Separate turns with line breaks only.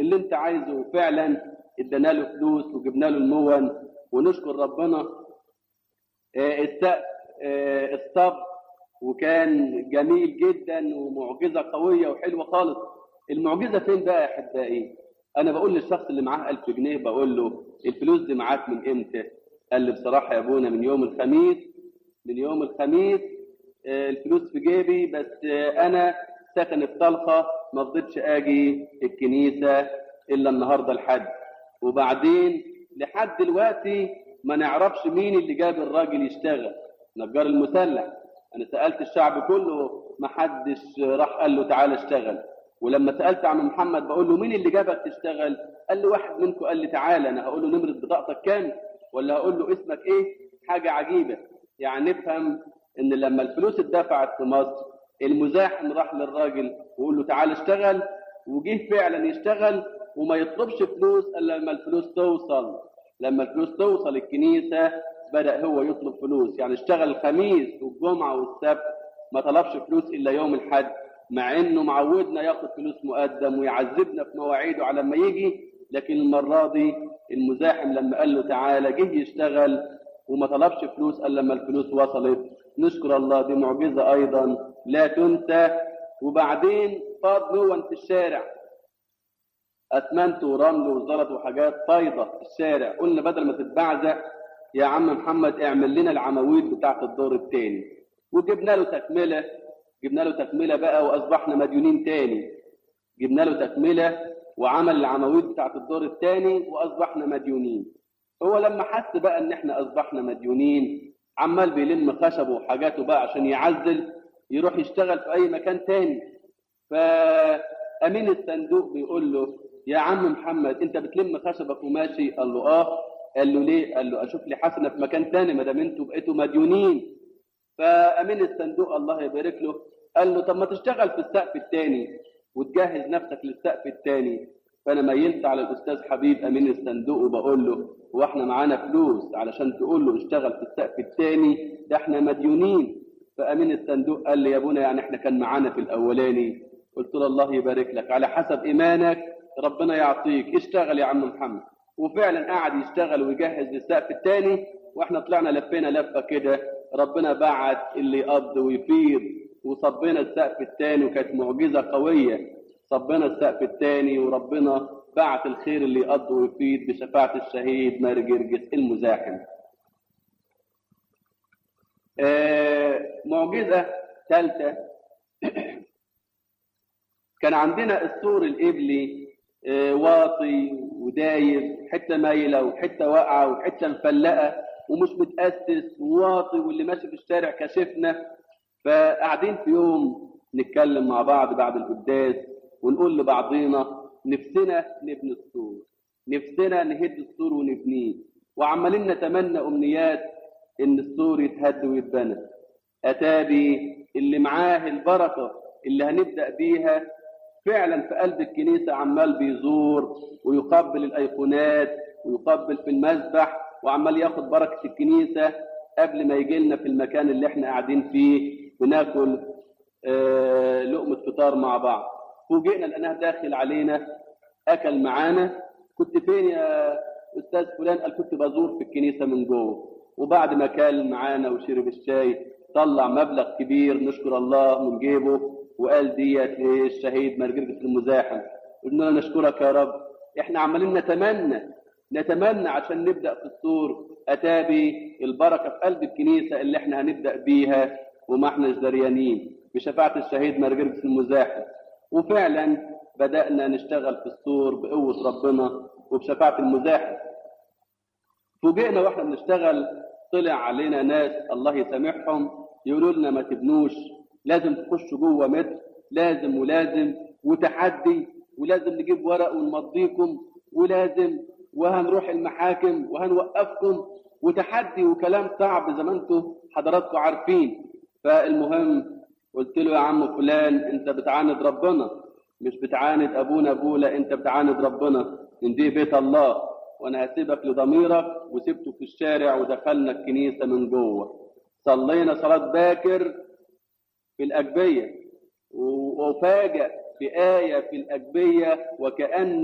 اللي انت عايزه فعلا ادانا له فلوس وجبنا له المون ونشكر ربنا آه، السقف آه، الصب وكان جميل جدا ومعجزه قويه وحلوه خالص المعجزه فين بقى يا احبائي انا بقول للشخص اللي معاه 1000 جنيه بقول له الفلوس دي معاك من امتى قال لي بصراحه يا ابونا من يوم الخميس من يوم الخميس آه، الفلوس في جيبي بس آه، انا ساكن في طلخه ما فضلتش اجي الكنيسه الا النهارده الحد وبعدين لحد دلوقتي ما نعرفش مين اللي جاب الراجل يشتغل نجار المسلح انا سالت الشعب كله ما حدش راح قال له تعالى اشتغل ولما سالت عم محمد بقول له مين اللي جابك تشتغل قال لي واحد منكم قال لي تعالى انا هقول له نمره بطاقتك كام ولا هقول له اسمك ايه حاجه عجيبه يعني نفهم ان لما الفلوس اتدفعت في مصر المزاحم راح للراجل ويقول له تعالى اشتغل وجه فعلا يشتغل وما يطلبش فلوس الا لما الفلوس توصل لما الفلوس توصل الكنيسه بدا هو يطلب فلوس يعني اشتغل الخميس والجمعه والسبت ما طلبش فلوس الا يوم الحد مع انه معودنا ياخد فلوس مقدم ويعذبنا في مواعيده على ما يجي لكن المره دي المزاحم لما قال له تعالى جه يشتغل وما طلبش فلوس الا لما الفلوس وصلت نشكر الله دي معجزه ايضا لا تنسى وبعدين فاض نون في الشارع اسمنت ورمل وزلط وحاجات فايضه في الشارع قلنا بدل ما تتبعزق يا عم محمد اعمل لنا العواميد بتاعت الدور الثاني وجبنا له تكمله جبنا له تكمله بقى واصبحنا مديونين تاني جبنا له تكمله وعمل العواميد بتاعت الدور الثاني واصبحنا مديونين هو لما حس بقى ان احنا اصبحنا مديونين عمال بيلم خشبه وحاجاته بقى عشان يعزل يروح يشتغل في اي مكان تاني فامين الصندوق بيقول له يا عم محمد انت بتلم خشبك وماشي قال له اه قال له ليه قال له اشوف لي حسنه في مكان تاني ما دام انتوا بقيتوا مديونين فامين الصندوق الله يبارك له قال له طب ما تشتغل في السقف الثاني وتجهز نفسك للسقف الثاني فانا ميلت على الاستاذ حبيب امين الصندوق وبقول له هو احنا معانا فلوس علشان تقول له اشتغل في السقف الثاني ده احنا مديونين فامين الصندوق قال لي يا ابونا يعني احنا كان معانا في الاولاني قلت له الله يبارك لك على حسب ايمانك ربنا يعطيك اشتغل يا عم محمد وفعلا قعد يشتغل ويجهز للسقف الثاني واحنا طلعنا لفينا لفه كده ربنا بعت اللي يقضي ويفيض وصبينا السقف الثاني وكانت معجزه قويه صبينا السقف الثاني وربنا بعت الخير اللي يقضي ويفيد بشفاعة الشهيد ماري جرجس المزاحم. آه معجزة ثالثة كان عندنا السور الإبلي آه واطي وداير حتة مايلة وحتة واقعة وحتة مفلقة ومش متأسس وواطي واللي ماشي في الشارع كشفنا فقاعدين في يوم نتكلم مع بعض بعد القداس ونقول لبعضينا نفسنا نبني السور نفسنا نهد السور ونبنيه وعمالين نتمنى امنيات ان السور يتهد ويتبنى اتابي اللي معاه البركه اللي هنبدا بيها فعلا في قلب الكنيسه عمال بيزور ويقبل الايقونات ويقبل في المسبح وعمال ياخد بركه الكنيسه قبل ما يجي لنا في المكان اللي احنا قاعدين فيه وناكل آه لقمه فطار مع بعض فوجئنا لانها داخل علينا اكل معانا كنت فين يا استاذ فلان قال كنت بزور في الكنيسه من جوه وبعد ما كل معانا وشرب الشاي طلع مبلغ كبير نشكر الله من جيبه وقال ديت للشهيد مرجرجس المزاحم قلنا له نشكرك يا رب احنا عمالين نتمنى نتمنى عشان نبدا في السور اتابي البركه في قلب الكنيسه اللي احنا هنبدا بيها وما احناش دريانين بشفاعه الشهيد مرجرجس المزاحم وفعلا بدأنا نشتغل في السور بقوة ربنا وبشفاعة المزاحم فوجئنا واحنا بنشتغل طلع علينا ناس الله يسامحهم يقولوا لنا ما تبنوش لازم تخشوا جوه متر لازم ولازم وتحدي ولازم نجيب ورق ونمضيكم ولازم وهنروح المحاكم وهنوقفكم وتحدي وكلام صعب زي ما انتم حضراتكم عارفين فالمهم قلت له يا عم فلان انت بتعاند ربنا مش بتعاند ابونا ابولا انت بتعاند ربنا ان دي بيت الله وانا هسيبك لضميرك وسبته في الشارع ودخلنا الكنيسه من جوه صلينا صلاه باكر في الاجبيه وفاجئ بآية في الأجبية وكأن